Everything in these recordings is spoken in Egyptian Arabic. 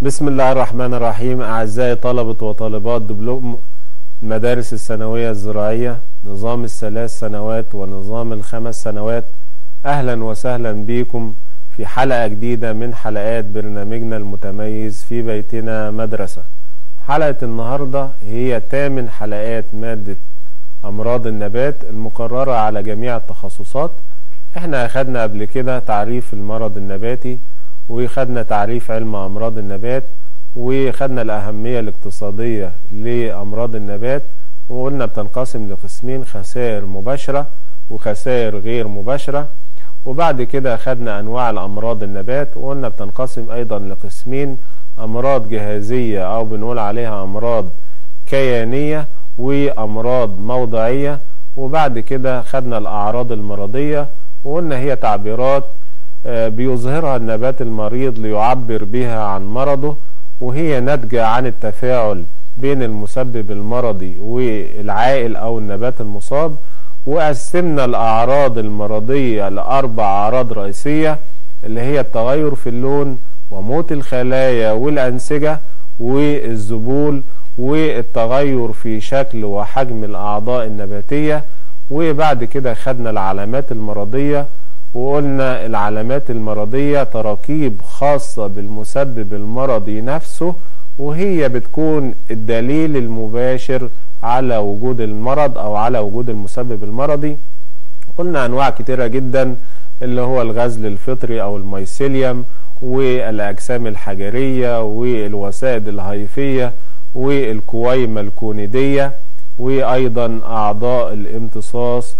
بسم الله الرحمن الرحيم أعزائي طلبة وطالبات دبلوم المدارس الثانوية الزراعية نظام الثلاث سنوات ونظام الخمس سنوات أهلا وسهلا بكم في حلقة جديدة من حلقات برنامجنا المتميز في بيتنا مدرسة حلقة النهاردة هي تامن حلقات مادة أمراض النبات المقررة على جميع التخصصات احنا أخدنا قبل كده تعريف المرض النباتي وخدنا تعريف علم أمراض النبات وخدنا الأهمية الاقتصادية لأمراض النبات وقلنا بتنقسم لقسمين خسائر مباشرة وخسائر غير مباشرة وبعد كده خدنا أنواع الأمراض النبات وقلنا بتنقسم أيضا لقسمين أمراض جهازية أو بنقول عليها أمراض كيانية وأمراض موضعية وبعد كده خدنا الأعراض المرضية وقلنا هي تعبيرات بيظهرها النبات المريض ليعبر بها عن مرضه وهي ناتجة عن التفاعل بين المسبب المرضي والعائل أو النبات المصاب وقسمنا الأعراض المرضية لأربع أعراض رئيسية اللي هي التغير في اللون وموت الخلايا والأنسجة والذبول والتغير في شكل وحجم الأعضاء النباتية وبعد كده خدنا العلامات المرضية وقلنا العلامات المرضية تراكيب خاصة بالمسبب المرضي نفسه وهي بتكون الدليل المباشر على وجود المرض او على وجود المسبب المرضي قلنا انواع كتيرة جدا اللي هو الغزل الفطري او الميسيليوم والاجسام الحجرية والوسائد الهيفية والكويمة الكوندية وايضا اعضاء الامتصاص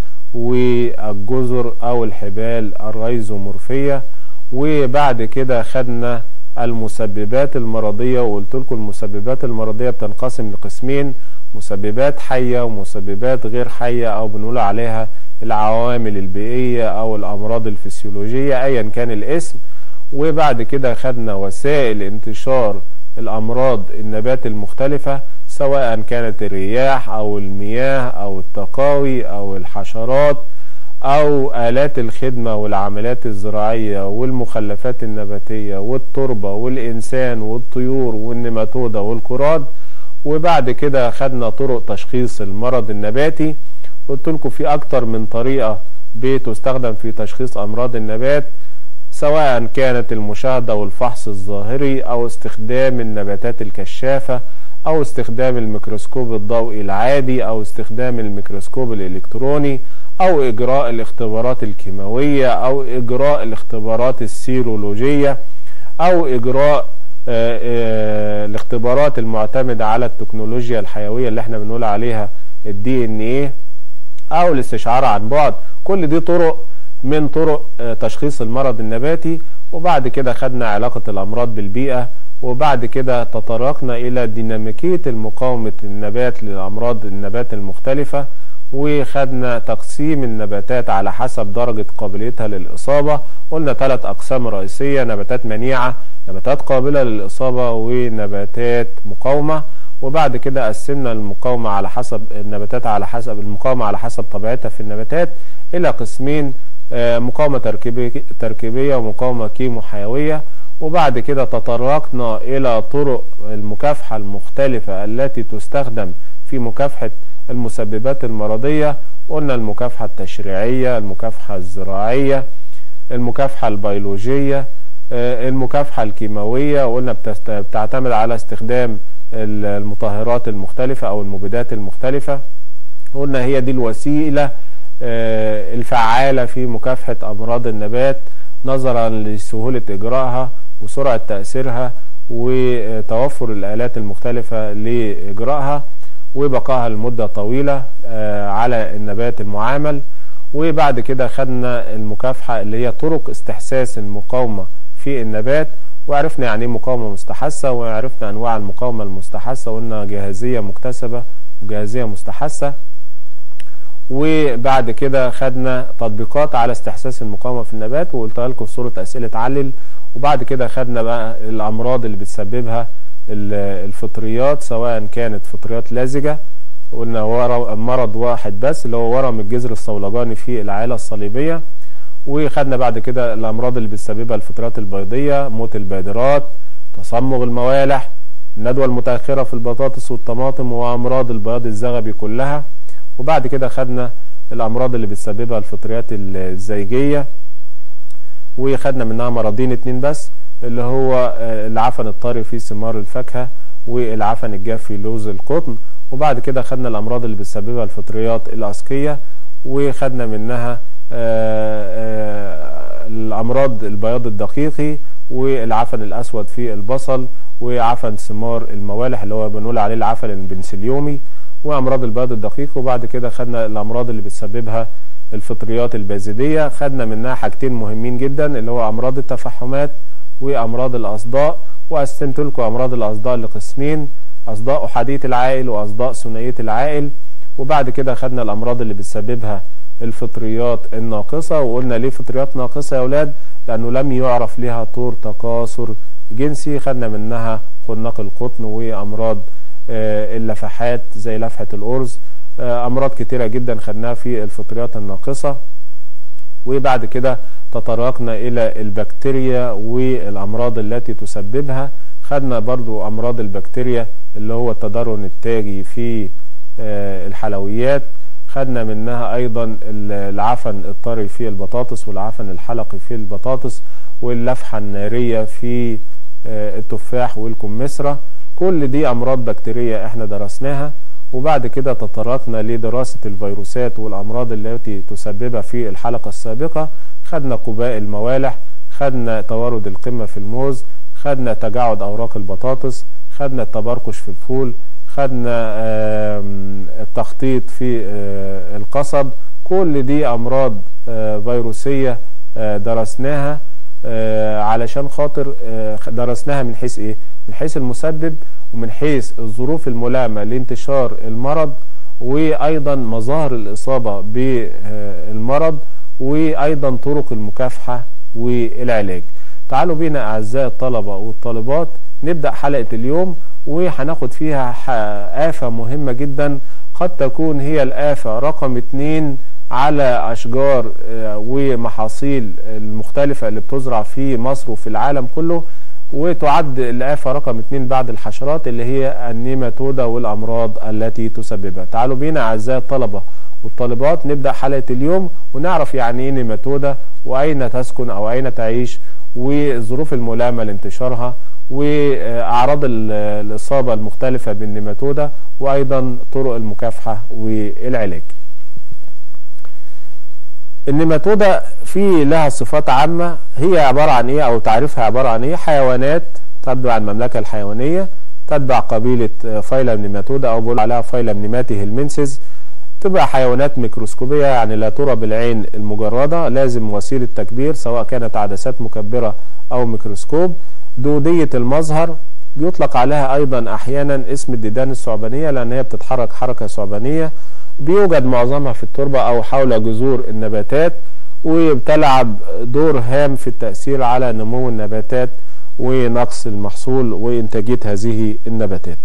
والجزر او الحبال الريزومورفية وبعد كده خدنا المسببات المرضية وقلت لكم المسببات المرضية بتنقسم لقسمين مسببات حية ومسببات غير حية او بنقول عليها العوامل البيئية او الامراض الفسيولوجية ايا كان الاسم وبعد كده خدنا وسائل انتشار الامراض النبات المختلفة سواء كانت الرياح او المياه او التقاوي او الحشرات او الات الخدمة والعمليات الزراعية والمخلفات النباتية والتربة والانسان والطيور والنماتودة والكراد وبعد كده خدنا طرق تشخيص المرض النباتي قلت لكم في اكتر من طريقة بتستخدم في تشخيص امراض النبات سواء كانت المشاهدة والفحص الظاهري او استخدام النباتات الكشافة او استخدام الميكروسكوب الضوئي العادي او استخدام الميكروسكوب الالكتروني او اجراء الاختبارات الكيماوية او اجراء الاختبارات السيرولوجية او اجراء آآ آآ الاختبارات المعتمدة على التكنولوجيا الحيوية اللي احنا بنقول عليها الدي ان ايه او الاستشعار عن بعد كل دي طرق من طرق تشخيص المرض النباتي وبعد كده خدنا علاقة الامراض بالبيئة وبعد كده تطرقنا الى ديناميكية المقاومة النبات للامراض النبات المختلفة وخدنا تقسيم النباتات على حسب درجة قابليتها للإصابة قلنا ثلاث أقسام رئيسية نباتات منيعة نباتات قابلة للإصابة ونباتات مقاومة وبعد كده قسمنا المقاومة على حسب النباتات على حسب المقاومة على حسب طبيعتها في النباتات إلى قسمين مقاومة تركيبية ومقاومة كيمو حيوية وبعد كده تطرقنا إلى طرق المكافحة المختلفة التي تستخدم في مكافحة المسببات المرضية قلنا المكافحة التشريعية المكافحة الزراعية المكافحة البيولوجية المكافحة الكيماوية وقلنا بتعتمد على استخدام المطهرات المختلفة أو المبيدات المختلفة قلنا هي دي الوسيلة الفعالة في مكافحة أمراض النبات نظرا لسهولة إجراءها وسرعة تأثيرها وتوفر الآلات المختلفة لإجراءها وبقائها لمدة طويلة على النبات المعامل وبعد كده خدنا المكافحة اللي هي طرق استحساس المقاومة في النبات وعرفنا يعني ايه مقاومة مستحثة وعرفنا انواع المقاومة المستحثة وقلنا جاهزية مكتسبة وجاهزية مستحثة وبعد كده خدنا تطبيقات على استحساس المقاومة في النبات وقلتها لكم في صورة اسئلة علل وبعد كده خدنا بقى الامراض اللي بتسببها الفطريات سواء كانت فطريات لازجة قلنا هو مرض واحد بس اللي هو ورم الجذر الصولجاني في العائلة الصليبية وخدنا بعد كده الامراض اللي بتسببها الفطريات البيضية موت البادرات تصمغ الموالح الندوة المتأخرة في البطاطس والطماطم وأمراض البياض الزغبي كلها وبعد كده خدنا الأمراض اللي بتسببها الفطريات الزيجية وخدنا منها مرضين اتنين بس اللي هو العفن الطري في ثمار الفاكهة والعفن الجاف في لوز القطن وبعد كده خدنا الأمراض اللي بتسببها الفطريات الأسقية وخدنا منها الأمراض البياض الدقيقي والعفن الأسود في البصل وعفن ثمار الموالح اللي هو بنقول عليه العفن البنسليومي وأمراض البياض الدقيق وبعد كده خدنا الأمراض اللي بتسببها الفطريات البازيدية خدنا منها حاجتين مهمين جدا اللي هو أمراض التفحمات وأمراض الأصداء وقسمت لكم أمراض الأصداء لقسمين أصداء أحادية العائل وأصداء ثنائية العائل وبعد كده خدنا الأمراض اللي بتسببها الفطريات الناقصة وقلنا ليه فطريات ناقصة يا أولاد لأنه لم يعرف لها طور تكاثر جنسي خدنا منها خناق القطن وأمراض اللفحات زي لفحة الأرز أمراض كتيرة جدا خدناها في الفطريات الناقصة وبعد كده تطرقنا إلى البكتيريا والأمراض التي تسببها خدنا برضو أمراض البكتيريا اللي هو التدرن التاجي في الحلويات خدنا منها أيضا العفن الطري في البطاطس والعفن الحلقي في البطاطس واللفحة النارية في التفاح والكمثرى كل دي أمراض بكتيرية احنا درسناها وبعد كده تطرقنا لدراسة الفيروسات والأمراض التي تسببها في الحلقة السابقة خدنا قباء الموالح خدنا توارد القمة في الموز خدنا تجعد أوراق البطاطس خدنا التبرقش في الفول خدنا التخطيط في القصب كل دي أمراض فيروسية درسناها علشان خاطر درسناها من حيث ايه من حيث المسبب ومن حيث الظروف الملائمة لانتشار المرض وأيضا مظاهر الإصابة بالمرض وأيضا طرق المكافحة والعلاج تعالوا بينا أعزائي الطلبة والطالبات نبدأ حلقة اليوم وهناخد فيها آفة مهمة جدا قد تكون هي الآفة رقم اتنين على أشجار ومحاصيل المختلفة اللي بتزرع في مصر وفي العالم كله وتعد الآفة رقم اتنين بعد الحشرات اللي هي النيماتودا والأمراض التي تسببها تعالوا بينا أعزائي الطلبة والطالبات نبدأ حلقة اليوم ونعرف يعني ايه نيماتودا وأين تسكن أو أين تعيش والظروف الملائمة لانتشارها وأعراض الإصابة المختلفة بالنيماتودا وأيضا طرق المكافحة والعلاج النيماتودا في لها صفات عامة هي عبارة عن ايه او تعريفها عبارة عن ايه حيوانات تتبع المملكة الحيوانية تتبع قبيلة فايلم نيماتودا او بيقول عليها فايلم نيماتي هلمنسز تبقى حيوانات ميكروسكوبية يعني لا ترى بالعين المجردة لازم وسيلة تكبير سواء كانت عدسات مكبرة او ميكروسكوب دودية المظهر بيطلق عليها ايضا احيانا اسم الديدان الثعبانية لان هي بتتحرك حركة ثعبانية بيوجد معظمها في التربة او حول جذور النباتات وبتلعب دور هام في التأثير على نمو النباتات ونقص المحصول وإنتاجية هذه النباتات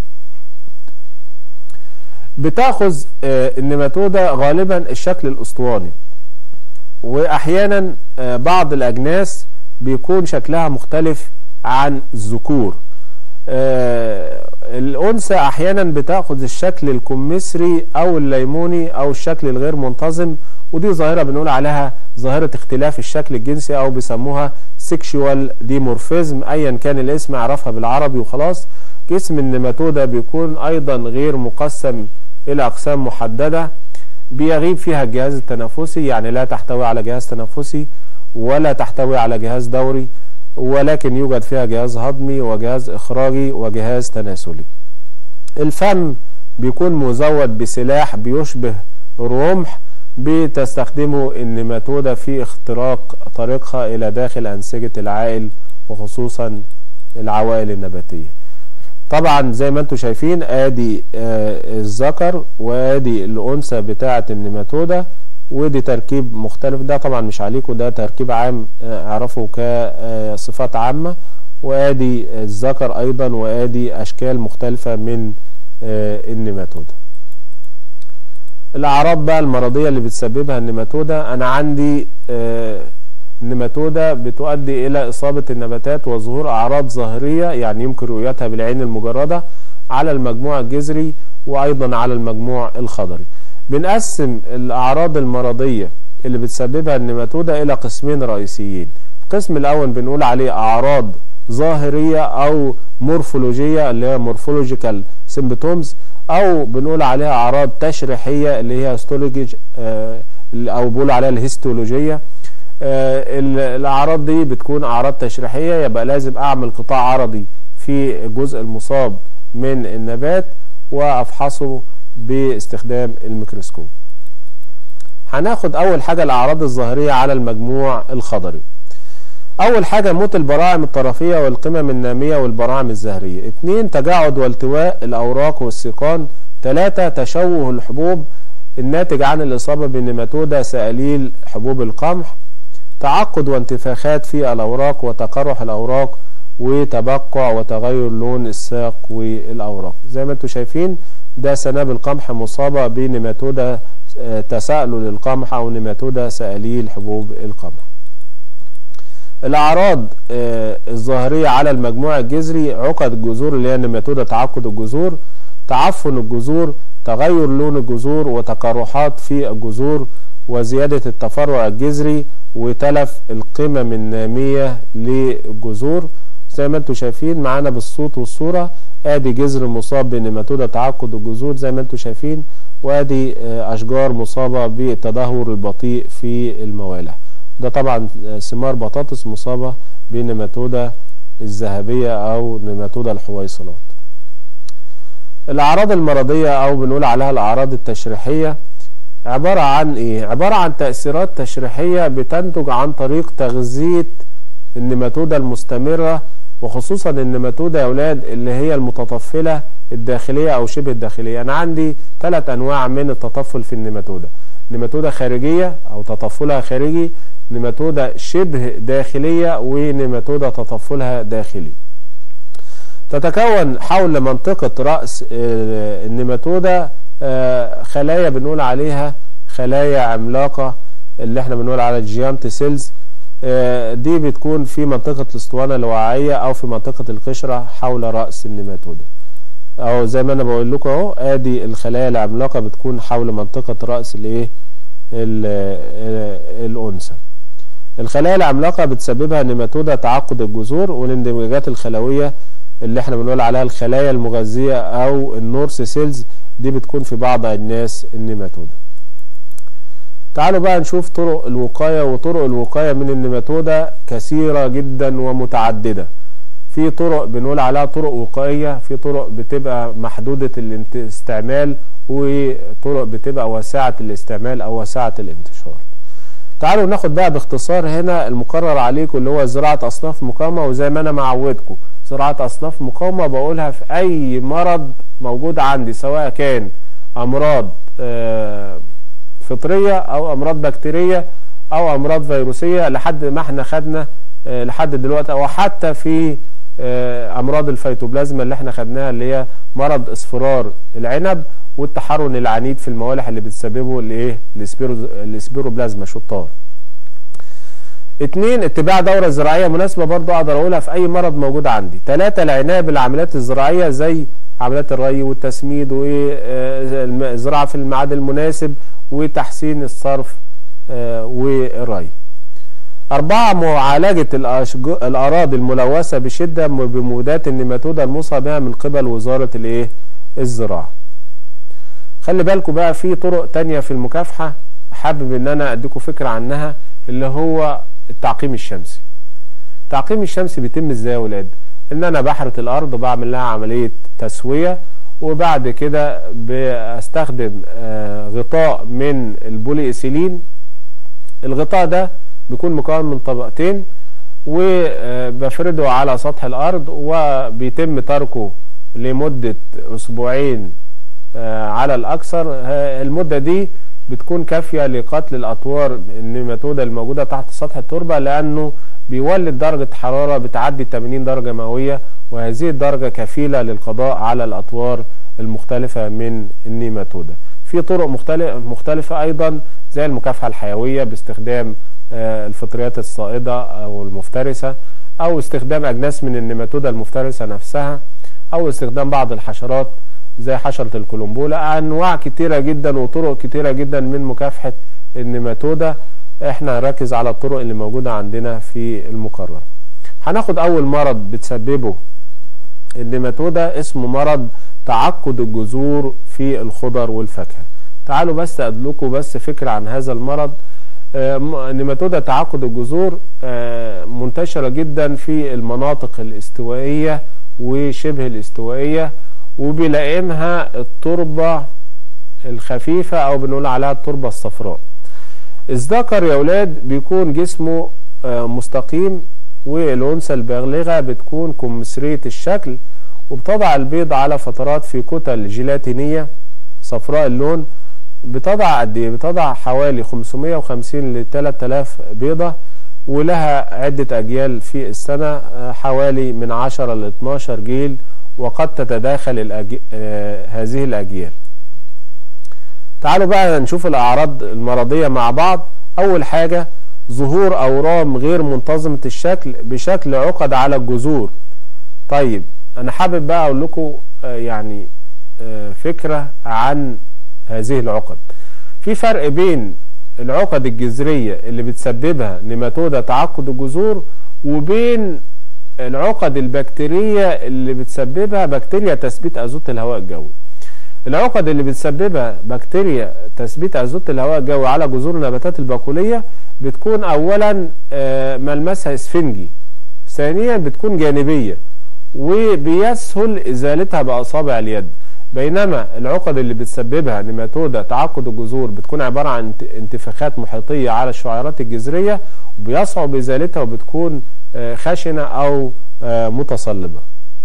بتاخذ النماتودا غالبا الشكل الأسطواني وأحيانا بعض الأجناس بيكون شكلها مختلف عن الذكور الأنثى أحيانا بتاخذ الشكل الكمثري أو الليموني أو الشكل الغير منتظم ودي ظاهرة بنقول عليها ظاهرة اختلاف الشكل الجنسي أو بيسموها سيكشوال ديمورفيزم أيا كان الاسم اعرفها بالعربي وخلاص جسم النماتودا بيكون أيضا غير مقسم إلى أقسام محددة بيغيب فيها الجهاز التنفسي يعني لا تحتوي على جهاز تنفسي ولا تحتوي على جهاز دوري ولكن يوجد فيها جهاز هضمي وجهاز إخراجي وجهاز تناسلي الفم بيكون مزود بسلاح بيشبه الرمح بتستخدمه النماتودا في اختراق طريقها إلى داخل أنسجة العائل وخصوصا العوائل النباتية طبعا زي ما انتم شايفين ادي آه الذكر وادي الانثى بتاعه النماتودا ودي تركيب مختلف ده طبعا مش عليكم ده تركيب عام آه اعرفه كصفات عامه وادي الذكر ايضا وادي اشكال مختلفه من آه النماتودا الاعراض بقى المرضيه اللي بتسببها النماتودا انا عندي النماتودة بتؤدي إلى إصابة النباتات وظهور أعراض ظاهرية يعني يمكن رؤيتها بالعين المجردة على المجموع الجذري وأيضا على المجموع الخضري بنقسم الأعراض المرضية اللي بتسببها النماتودة إلى قسمين رئيسيين القسم الأول بنقول عليه أعراض ظاهرية أو مورفولوجية اللي هي مورفولوجيكال سيمبتومز أو بنقول عليها أعراض تشريحية اللي هي هيستولوجي أو بنقول عليها الهيستولوجية الأعراض دي بتكون أعراض تشريحية يبقى لازم أعمل قطاع عرضي في الجزء المصاب من النبات وأفحصه باستخدام الميكروسكوب هناخد أول حاجة الأعراض الظاهرية على المجموع الخضري أول حاجة موت البراعم الطرفية والقمم النامية والبراعم الزهرية اتنين تجاعد والتواء الأوراق والسيقان تلاتة تشوه الحبوب الناتج عن الإصابة بالنيماتودا سائليل حبوب القمح تعقد وانتفاخات في الأوراق وتقرح الأوراق وتبقع وتغير لون الساق والأوراق زي ما انتم شايفين ده سنابل القمح مصابة بنيماتودا تساؤل القمح أو نيماتودا سائليل حبوب القمح الأعراض الظاهرية على المجموع الجذري عقد الجذور اللي هي نيماتودا تعقد الجذور تعفن الجذور تغير لون الجذور وتقرحات في الجذور وزيادة التفرع الجذري وتلف القمم النامية للجذور زي ما انتم شايفين معانا بالصوت والصورة ادي جذر مصاب بنيماتودا تعقد الجذور زي ما انتم شايفين وادي اشجار مصابة بالتدهور البطيء في الموالح ده طبعا ثمار بطاطس مصابة بنيماتودا الذهبية او نيماتودا الحويصلات الاعراض المرضية او بنقول عليها الاعراض التشريحية عبارة عن ايه عبارة عن تأثيرات تشريحية بتنتج عن طريق تغذية النيماتودا المستمرة وخصوصا النيماتودا يا اولاد اللي هي المتطفلة الداخلية او شبه الداخلية انا عندي ثلاث انواع من التطفل في النيماتودا نيماتودا خارجية او تطفلها خارجي نيماتودا شبه داخلية ونيماتودا تطفلها داخلي تتكون حول منطقة رأس النيماتودا خلايا بنقول عليها خلايا عملاقة اللي احنا بنقول على جيانت سيلز دي بتكون في منطقة الاسطوانة الوعائية او في منطقة القشرة حول رأس النيماتودا او زي ما انا بقول لكم اهو ادي الخلايا العملاقة بتكون حول منطقة رأس الايه الانثى الخلايا العملاقة بتسببها نيماتودا تعقد الجذور والاندماجات الخلوية اللي احنا بنقول عليها الخلايا المغذية او النورس سيلز دي بتكون في بعض اجناس النيماتودا تعالوا بقى نشوف طرق الوقاية وطرق الوقاية من النيماتودا كثيرة جدا ومتعددة في طرق بنقول عليها طرق وقائية في طرق بتبقى محدودة الاستعمال وطرق بتبقى واسعة الاستعمال او واسعة الانتشار تعالوا ناخد بقى باختصار هنا المقرر عليكم اللي هو زراعة اصناف مقاومة وزي ما انا معودكم زراعة اصناف مقاومة بقولها في اي مرض موجود عندي سواء كان امراض فطرية او امراض بكتيرية او امراض فيروسية لحد ما احنا خدنا لحد دلوقتي او حتى في امراض الفيتوبلازما اللي احنا خدناها اللي هي مرض اصفرار العنب والتحرن العنيد في الموالح اللي بتسببه الايه الاسبيروبلازما شطار اتنين اتباع دورة زراعية مناسبة برضو اقدر اقولها في اي مرض موجود عندي تلاتة العناية بالعمليات الزراعية زي عمليات الري والتسميد والزراعة في الميعاد المناسب وتحسين الصرف والري أربعة معالجة الأراضي الملوثة بشدة بمبيدات النيماتودا الموصى بها من قبل وزارة الإيه؟ الزراعة. خلي بالكم بقى في طرق تانية في المكافحة حابب إن أنا أديكم فكرة عنها اللي هو التعقيم الشمسي. التعقيم الشمسي بيتم إزاي يا ولاد؟ إن أنا بحرث الأرض وبعمل لها عملية تسوية وبعد كده بستخدم غطاء من البولي إيثيلين الغطاء ده بيكون مكون من طبقتين وبفرده على سطح الارض وبيتم تركه لمدة اسبوعين على الاكثر المدة دي بتكون كافية لقتل الاطوار النيماتودا الموجودة تحت سطح التربة لانه بيولد درجة حرارة بتعدي 80 درجة مئوية وهذه الدرجة كفيلة للقضاء على الاطوار المختلفة من النيماتودا في طرق مختلفة ايضا زي المكافحة الحيوية باستخدام الفطريات الصائدة او المفترسة او استخدام اجناس من النيماتودا المفترسة نفسها او استخدام بعض الحشرات زي حشرة الكولومبولا انواع كتيرة جدا وطرق كتيرة جدا من مكافحة النيماتودا احنا هنركز على الطرق اللي موجودة عندنا في المقرر هناخد اول مرض بتسببه النيماتودا اسمه مرض تعقد الجذور في الخضر والفاكهة تعالوا بس ادلكوا بس فكرة عن هذا المرض نيماتودا تعقد الجذور منتشرة جدا في المناطق الاستوائية وشبه الاستوائية وبيلائمها التربة الخفيفة او بنقول عليها التربة الصفراء الذكر يا ولاد بيكون جسمه مستقيم والأنثى البالغة بتكون كمثرية الشكل وبتضع البيض على فترات في كتل جيلاتينية صفراء اللون بتضع قد ايه؟ بتضع حوالي 550 ل 3000 بيضة ولها عدة أجيال في السنة حوالي من 10 ل 12 جيل وقد تتداخل الأجي... آه هذه الأجيال تعالوا بقى نشوف الأعراض المرضية مع بعض أول حاجة ظهور أورام غير منتظمة الشكل بشكل عقد على الجذور طيب أنا حابب بقى أقول لكم آه يعني آه فكرة عن هذه العقد في فرق بين العقد الجذرية اللي بتسببها نيماتودا تعقد الجذور وبين العقد البكتيرية اللي بتسببها بكتيريا تثبيت أزوت الهواء الجوي العقد اللي بتسببها بكتيريا تثبيت أزوت الهواء الجوي على جذور النباتات البقولية بتكون أولا ملمسها اسفنجي ثانيا بتكون جانبية وبيسهل إزالتها بأصابع اليد بينما العقد اللي بتسببها نيماتودا تعقد الجذور بتكون عبارة عن انتفاخات محيطية على الشعيرات الجذرية وبيصعب إزالتها وبتكون خشنة أو متصلبة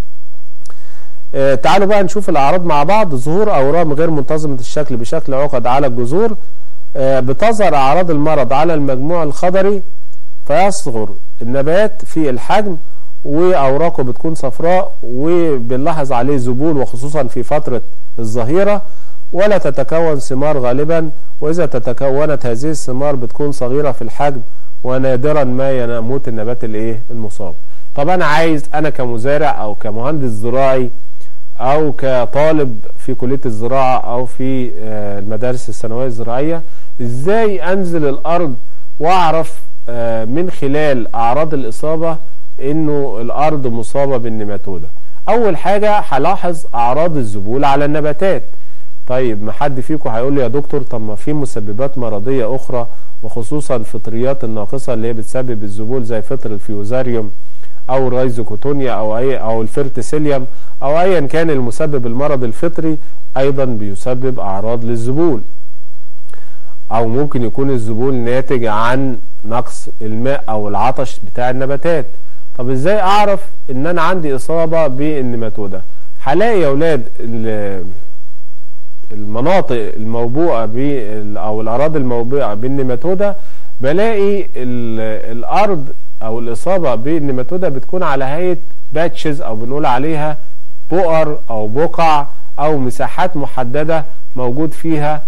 تعالوا بقى نشوف الأعراض مع بعض ظهور أورام غير منتظمة الشكل بشكل عقد على الجذور بتظهر أعراض المرض على المجموع الخضري فيصغر النبات في الحجم وأوراقه بتكون صفراء وبنلاحظ عليه ذبول وخصوصا في فترة الظهيرة ولا تتكون ثمار غالبا وإذا تتكونت هذه الثمار بتكون صغيرة في الحجم ونادرا ما يموت النبات الايه المصاب طب انا عايز انا كمزارع او كمهندس زراعي او كطالب في كلية الزراعة او في المدارس الثانوية الزراعية ازاي انزل الارض واعرف من خلال اعراض الاصابة انه الارض مصابة بالنيماتودا اول حاجة هلاحظ اعراض الذبول على النباتات طيب ما حد فيكم هيقول لي يا دكتور طب ما في مسببات مرضية اخرى وخصوصا الفطريات الناقصة اللي هي بتسبب الذبول زي فطر الفيوزاريوم او الرايزوكوتونيا او اي او الفيرتسيليوم او ايا كان المسبب المرض الفطري ايضا بيسبب اعراض للذبول او ممكن يكون الذبول ناتج عن نقص الماء او العطش بتاع النباتات طب ازاي اعرف ان انا عندي اصابة بالنيماتودا هلاقي يا اولاد المناطق الموبوءة او الاراضي الموبوءة بالنيماتودا بلاقي الارض او الاصابة بالنيماتودا بتكون على هيئة باتشز او بنقول عليها بؤر او بقع او مساحات محددة موجود فيها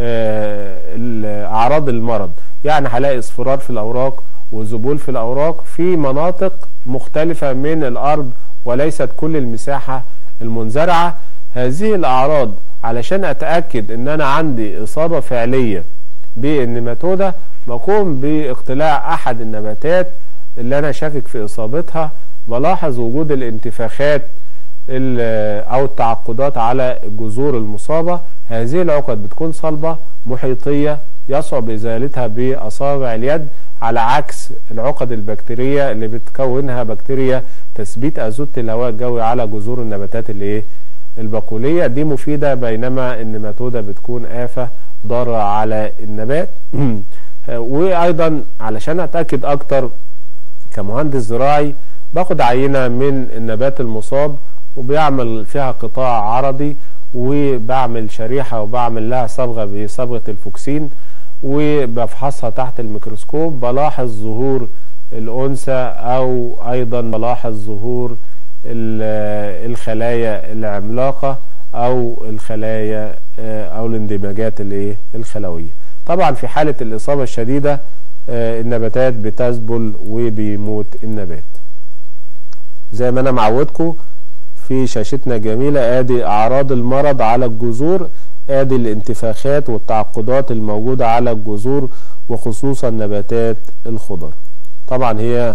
اعراض المرض يعني هلاقي اصفرار في الاوراق وذبول في الاوراق في مناطق مختلفة من الارض وليست كل المساحة المنزرعة هذه الاعراض علشان اتأكد ان انا عندي اصابة فعلية بالنيماتودا بقوم باقتلاع احد النباتات اللي انا شاكك في اصابتها بلاحظ وجود الانتفاخات او التعقدات على الجذور المصابة هذه العقد بتكون صلبة محيطية يصعب ازالتها باصابع اليد على عكس العقد البكتيرية اللي بتكونها بكتيريا تثبيت ازوت الهواء الجوي على جذور النباتات اللي ايه البقولية دي مفيدة بينما النيماتودا بتكون آفة ضارة على النبات وايضا علشان اتأكد اكتر كمهندس زراعي باخد عينة من النبات المصاب وبيعمل فيها قطاع عرضي وبعمل شريحة وبعمل لها صبغة بصبغة الفوكسين وبفحصها تحت الميكروسكوب بلاحظ ظهور الأنثى أو أيضا بلاحظ ظهور الخلايا العملاقة أو الخلايا أو الاندماجات الخلوية طبعا في حالة الإصابة الشديدة النباتات بتذبل وبيموت النبات زي ما انا معودكم في شاشتنا جميلة ادي اعراض المرض على الجذور ادي الانتفاخات والتعقدات الموجودة على الجذور وخصوصا نباتات الخضر طبعا هي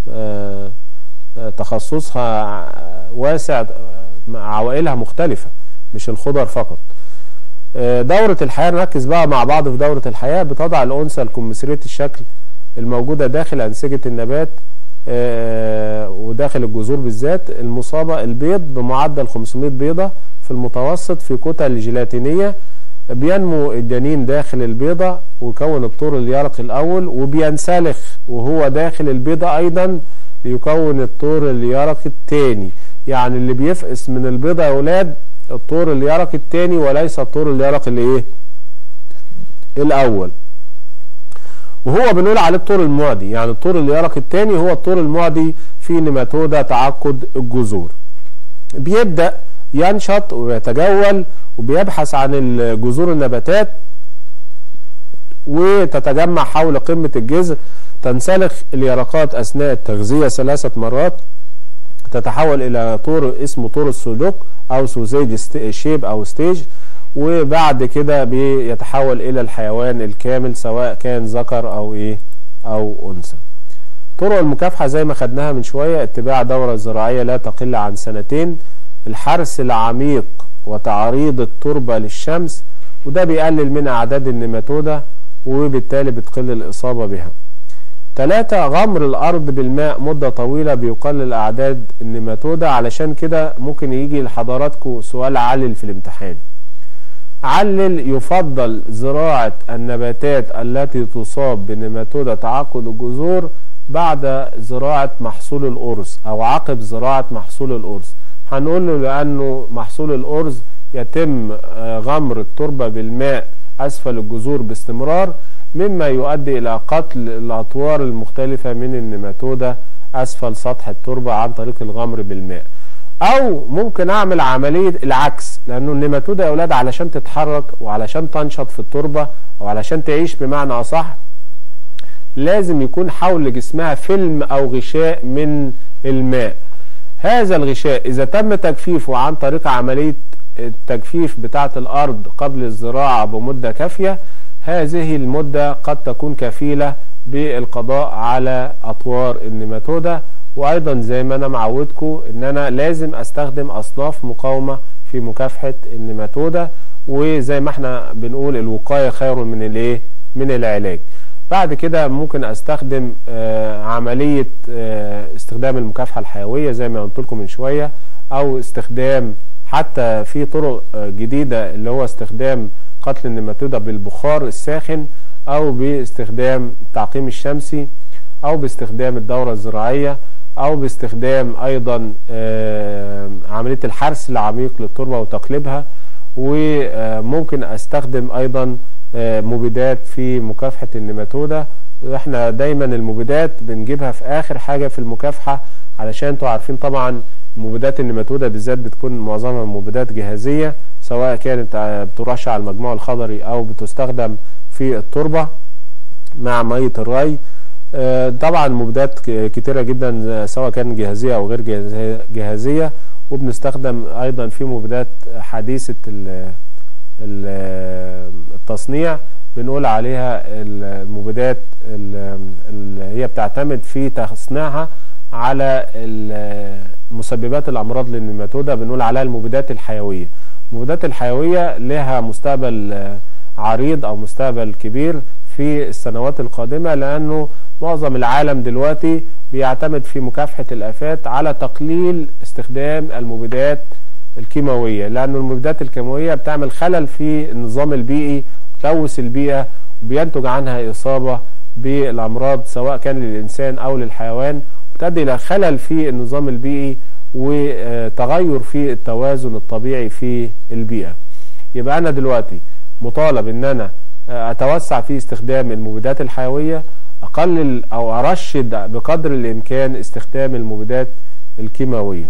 تخصصها واسع عوائلها مختلفة مش الخضر فقط دورة الحياة نركز بقى مع بعض في دورة الحياة بتضع الأنثى الكمثرية الشكل الموجودة داخل أنسجة النبات وداخل الجذور بالذات المصابة البيض بمعدل 500 بيضة في المتوسط في كتل جيلاتينية بينمو الجنين داخل البيضة ويكون الطور اليرقي الأول وبينسلخ وهو داخل البيضة أيضا ليكون الطور اليرقي الثاني يعني اللي بيفقس من البيضة يا أولاد الطور اليرقي الثاني وليس الطور اليرقي الايه الاول وهو بنقول عليه الطور المعدي يعني الطور اليرقي الثاني هو الطور المعدي في نيماتودا تعقد الجذور بيبدا ينشط ويتجول وبيبحث عن جذور النباتات وتتجمع حول قمة الجذر تنسلخ اليرقات أثناء التغذية ثلاثة مرات تتحول إلى طور اسمه طور السلوك او سوزيج شيب او ستيج وبعد كده بيتحول الى الحيوان الكامل سواء كان ذكر او ايه او انثى طرق المكافحة زي ما خدناها من شوية اتباع دورة زراعية لا تقل عن سنتين الحرث العميق وتعريض التربة للشمس وده بيقلل من اعداد النيماتودا وبالتالي بتقل الاصابة بها ثلاثة غمر الأرض بالماء مدة طويلة بيقلل أعداد النيماتودا علشان كده ممكن يجي لحضراتكم سؤال علل في الامتحان علل يفضل زراعة النباتات التي تصاب بنيماتودا تعقد الجذور بعد زراعة محصول الأرز أو عقب زراعة محصول الأرز هنقول له لأنه محصول الأرز يتم غمر التربة بالماء أسفل الجذور باستمرار مما يؤدي إلى قتل الأطوار المختلفة من النيماتودا أسفل سطح التربة عن طريق الغمر بالماء أو ممكن أعمل عملية العكس لأنه النيماتودا يا أولاد علشان تتحرك وعلشان تنشط في التربة أو علشان تعيش بمعنى أصح لازم يكون حول جسمها فيلم أو غشاء من الماء هذا الغشاء إذا تم تجفيفه عن طريق عملية التجفيف بتاعة الأرض قبل الزراعة بمدة كافية هذه المدة قد تكون كفيلة بالقضاء على أطوار النيماتودا وأيضا زي ما أنا معودكم إن أنا لازم أستخدم أصناف مقاومة في مكافحة النيماتودا وزي ما احنا بنقول الوقاية خير من الايه من العلاج بعد كده ممكن استخدم آه عملية آه استخدام المكافحة الحيوية زي ما قلت لكم من شوية او استخدام حتى في طرق آه جديدة اللي هو استخدام قتل النيماتودا بالبخار الساخن او باستخدام التعقيم الشمسي او باستخدام الدورة الزراعية او باستخدام ايضا عملية الحرث العميق للتربة وتقليبها وممكن استخدم ايضا مبيدات في مكافحة النيماتودا احنا دايما المبيدات بنجيبها في اخر حاجة في المكافحة علشان انتوا عارفين طبعا مبيدات النيماتودا بالذات بتكون معظمها مبيدات جهازية سواء كانت بترش على المجموع الخضري او بتستخدم في التربة مع مية الري طبعا مبيدات كتيرة جدا سواء كان جهازية او غير جهازية وبنستخدم ايضا في مبيدات حديثة التصنيع بنقول عليها المبيدات اللي هي بتعتمد في تصنيعها على مسببات الامراض للنيماتودا بنقول عليها المبيدات الحيويه المبيدات الحيويه لها مستقبل عريض او مستقبل كبير في السنوات القادمه لانه معظم العالم دلوقتي بيعتمد في مكافحه الافات على تقليل استخدام المبيدات الكيماويه لأن المبيدات الكيماويه بتعمل خلل في النظام البيئي تلوث البيئه وبينتج عنها اصابه بالامراض سواء كان للانسان او للحيوان وتؤدي الى خلل في النظام البيئي وتغير في التوازن الطبيعي في البيئه يبقى انا دلوقتي مطالب ان انا اتوسع في استخدام المبيدات الحيويه اقلل او ارشد بقدر الامكان استخدام المبيدات الكيماويه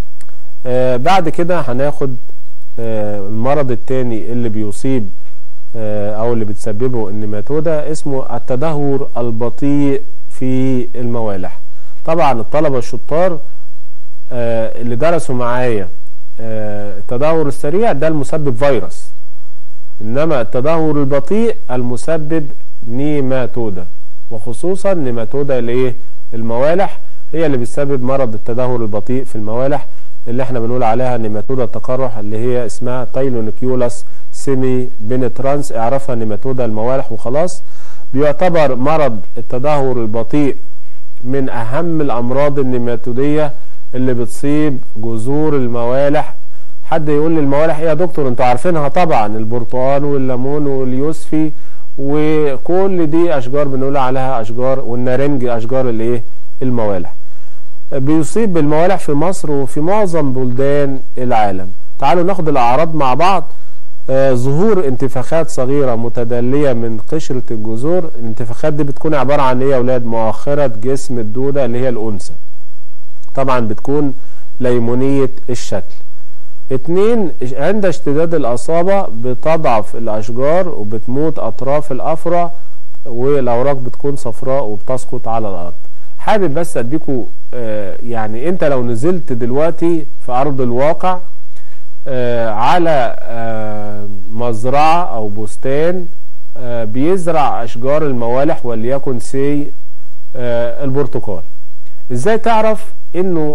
آه بعد كده هناخد آه المرض التاني اللي بيصيب او اللي بتسببه النيماتودا اسمه التدهور البطيء في الموالح طبعا الطلبة الشطار اللي درسوا معايا التدهور السريع ده المسبب فيروس انما التدهور البطيء المسبب نيماتودا وخصوصا نيماتودا الايه الموالح هي اللي بتسبب مرض التدهور البطيء في الموالح اللي احنا بنقول عليها نيماتودا التقرح اللي هي اسمها تايلونيكيولاس سيمي بينترانس اعرفها نيماتودا الموالح وخلاص بيعتبر مرض التدهور البطيء من اهم الامراض النيماتوديه اللي بتصيب جذور الموالح حد يقول لي الموالح ايه يا دكتور انتوا عارفينها طبعا البرتقال والليمون واليوسفي وكل دي اشجار بنقول عليها اشجار والنارنج اشجار الايه الموالح بيصيب بالموالح في مصر وفي معظم بلدان العالم تعالوا ناخد الاعراض مع بعض آه ظهور انتفاخات صغيرة متدلية من قشرة الجذور الانتفاخات دي بتكون عبارة عن ايه يا اولاد مؤخرة جسم الدودة اللي هي الانثى طبعا بتكون ليمونية الشكل اتنين عند اشتداد الأصابة بتضعف الأشجار وبتموت أطراف الأفرع والأوراق بتكون صفراء وبتسقط على الأرض حابب بس أديكوا آه يعني أنت لو نزلت دلوقتي في أرض الواقع آه على آه مزرعة أو بستان بيزرع أشجار الموالح وليكن سي البرتقال ازاي تعرف انه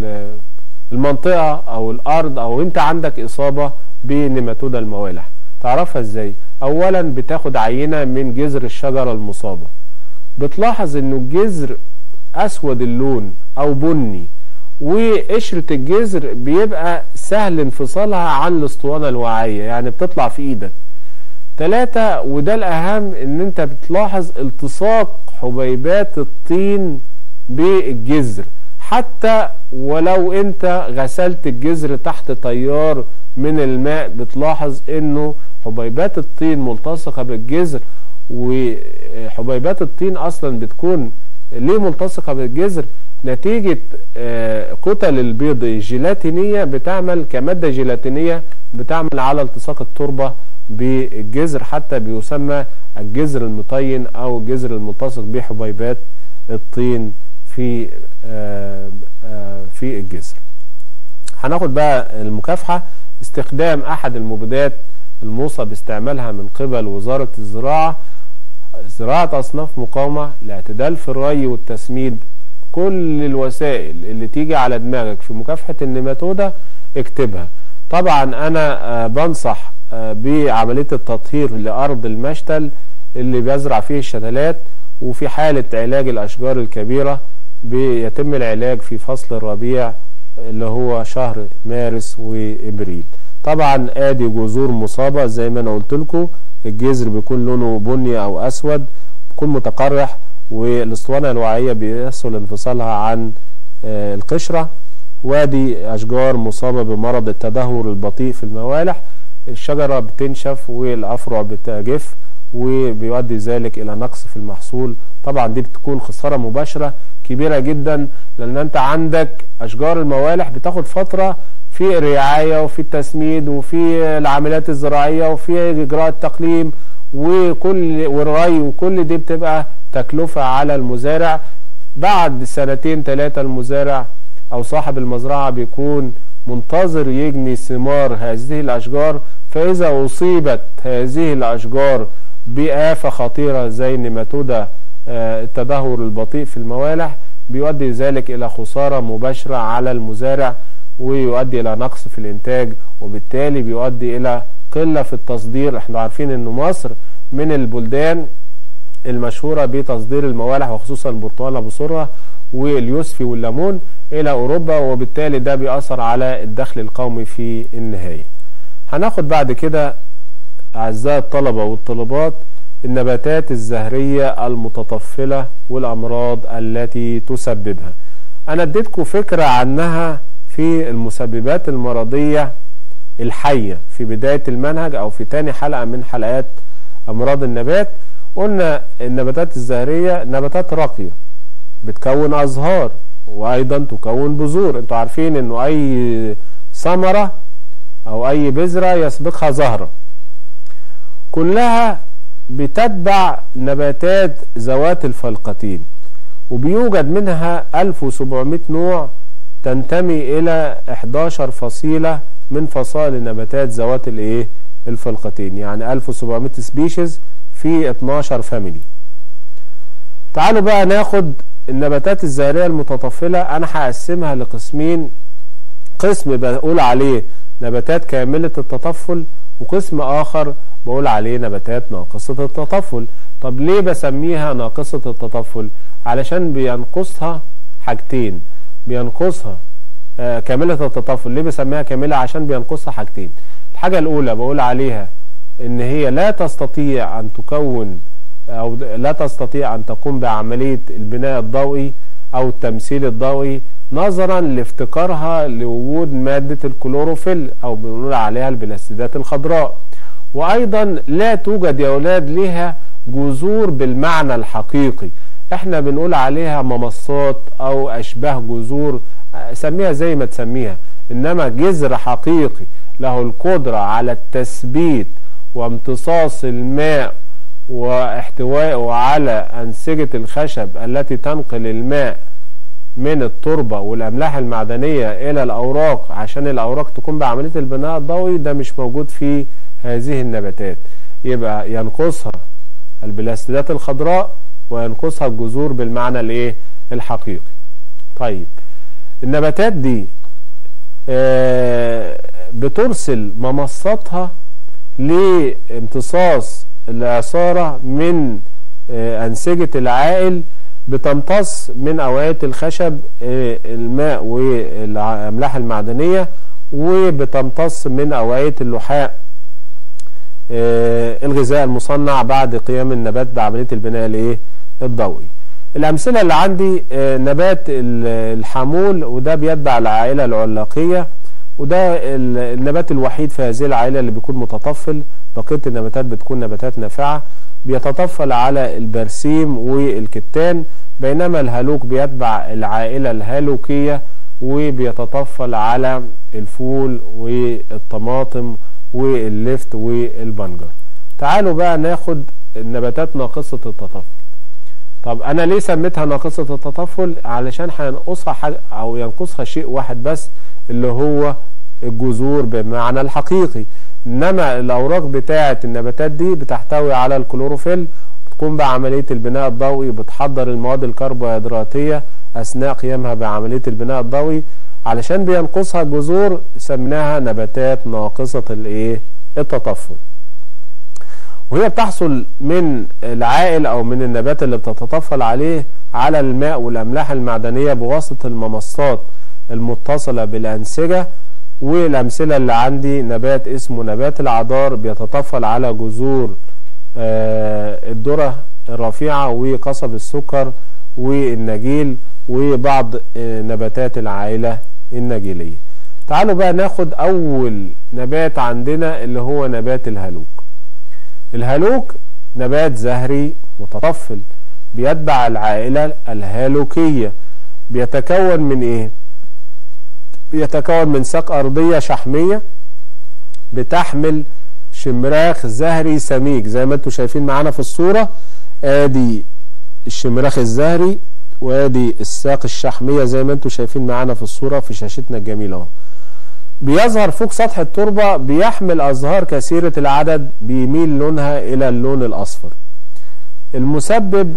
المنطقة او الارض او انت عندك اصابة بنيماتودا الموالح تعرفها ازاي اولا بتاخد عينة من جذر الشجرة المصابة بتلاحظ انه الجذر اسود اللون او بني وقشرة الجذر بيبقى سهل انفصالها عن الاسطوانة الوعية يعني بتطلع في ايدك ثلاثة وده الاهم ان انت بتلاحظ التصاق حبيبات الطين بالجذر حتى ولو انت غسلت الجذر تحت تيار من الماء بتلاحظ انه حبيبات الطين ملتصقة بالجذر وحبيبات الطين اصلا بتكون ليه ملتصقة بالجذر نتيجة كتل البيض الجيلاتينية بتعمل كمادة جيلاتينية بتعمل على التصاق التربة بالجذر حتى بيسمى الجذر المطين او الجذر الملتصق بحبيبات الطين في آآ آآ في الجذر هناخد بقى المكافحة استخدام احد المبيدات الموصى باستعمالها من قبل وزارة الزراعة زراعة اصناف مقاومة الاعتدال في الري والتسميد كل الوسائل اللي تيجي على دماغك في مكافحة النيماتودا اكتبها طبعا انا بنصح بعملية التطهير لارض المشتل اللي بيزرع فيه الشتلات وفي حالة علاج الاشجار الكبيرة بيتم العلاج في فصل الربيع اللي هو شهر مارس وابريل طبعا ادي جذور مصابة زي ما انا قلت لكم الجذر بيكون لونه بني او اسود بيكون متقرح والاسطوانة الوعية بيسهل انفصالها عن القشرة وادي اشجار مصابة بمرض التدهور البطيء في الموالح الشجرة بتنشف والافرع بتجف وبيؤدي ذلك الى نقص في المحصول طبعا دي بتكون خسارة مباشرة كبيرة جدا لان انت عندك اشجار الموالح بتاخد فترة في الرعاية وفي التسميد وفي العمليات الزراعية وفي اجراء التقليم وكل والري وكل دي بتبقى تكلفة على المزارع بعد سنتين ثلاثة المزارع او صاحب المزرعة بيكون منتظر يجني ثمار هذه الاشجار فاذا اصيبت هذه الاشجار بآفة خطيرة زي نيماتودا التدهور البطيء في الموالح بيؤدي ذلك الى خسارة مباشرة على المزارع ويؤدي الى نقص في الانتاج وبالتالي بيؤدي الى قلة في التصدير احنا عارفين ان مصر من البلدان المشهورة بتصدير الموالح وخصوصا البرتقال ابو سرة واليوسفي والليمون الى اوروبا وبالتالي ده بيأثر على الدخل القومي في النهاية هناخد بعد كده اعزائي الطلبة والطالبات النباتات الزهرية المتطفلة والامراض التي تسببها انا اديتكم فكرة عنها في المسببات المرضية الحية في بداية المنهج او في تاني حلقة من حلقات امراض النبات قلنا النباتات الزهرية نباتات راقية بتكون ازهار وايضا تكون بذور انتوا عارفين انه اي ثمرة او اي بذرة يسبقها زهرة كلها بتتبع نباتات ذوات الفلقتين وبيوجد منها 1700 نوع تنتمي الى 11 فصيلة من فصائل النباتات ذوات الايه الفلقتين يعني 1700 سبيشيز في 12 فاميلي تعالوا بقى ناخد النباتات الزهرية المتطفلة انا هقسمها لقسمين قسم بقول عليه نباتات كاملة التطفل وقسم اخر بقول عليه نباتات ناقصة التطفل طب ليه بسميها ناقصة التطفل علشان بينقصها حاجتين بينقصها آه كاملة التطفل ليه بسميها كاملة عشان بينقصها حاجتين الحاجة الاولى بقول عليها ان هي لا تستطيع ان تكون او لا تستطيع ان تقوم بعملية البناء الضوئي او التمثيل الضوئي نظرا لافتقارها لوجود مادة الكلوروفيل او بنقول عليها البلاستيدات الخضراء وايضا لا توجد يا اولاد لها جذور بالمعنى الحقيقي احنا بنقول عليها ممصات او اشباه جذور سميها زي ما تسميها انما جذر حقيقي له القدرة على التثبيت وامتصاص الماء واحتوائه على أنسجة الخشب التي تنقل الماء من التربة والأملاح المعدنية إلى الأوراق عشان الأوراق تقوم بعملية البناء الضوئي ده مش موجود في هذه النباتات يبقى ينقصها البلاستيدات الخضراء وينقصها الجذور بالمعنى الايه الحقيقي طيب النباتات دي آه بترسل ممصاتها لامتصاص العصارة من آه أنسجة العائل بتمتص من أوعية الخشب آه الماء والأملاح المعدنية وبتمتص من أوعية اللحاء الغذاء المصنع بعد قيام النبات بعملية البناء الايه الضوئي الأمثلة اللي عندي نبات الحامول وده بيتبع العائلة العلاقية وده النبات الوحيد في هذه العائلة اللي بيكون متطفل بقية النباتات بتكون نباتات نافعة بيتطفل على البرسيم والكتان بينما الهالوك بيتبع العائلة الهالوكية وبيتطفل على الفول والطماطم واللفت والبنجر تعالوا بقى ناخد النباتات ناقصة التطفل طب انا ليه سميتها ناقصة التطفل علشان هينقصها حاجة او ينقصها شيء واحد بس اللي هو الجذور بمعنى الحقيقي انما الاوراق بتاعه النباتات دي بتحتوي على الكلوروفيل بتقوم بعملية البناء الضوئي بتحضر المواد الكربوهيدراتية اثناء قيامها بعملية البناء الضوئي علشان بينقصها جذور سميناها نباتات ناقصة الايه التطفل وهي بتحصل من العائل او من النبات اللي بتتطفل عليه على الماء والاملاح المعدنية بواسطة الممصات المتصلة بالانسجة والامثلة اللي عندي نبات اسمه نبات العذار بيتطفل على جذور الذرة الرفيعة وقصب السكر والنجيل وبعض نباتات العائلة النجيلية تعالوا بقى ناخد اول نبات عندنا اللي هو نبات الهالوك الهالوك نبات زهري متطفل بيتبع العائلة الهالوكية بيتكون من ايه بيتكون من ساق ارضية شحمية بتحمل شمراخ زهري سميك زي ما انتم شايفين معانا في الصورة ادي الشمراخ الزهري وادي الساق الشحمية زي ما انتم شايفين معانا في الصورة في شاشتنا الجميلة اهو بيظهر فوق سطح التربة بيحمل أزهار كثيرة العدد بيميل لونها إلى اللون الأصفر المسبب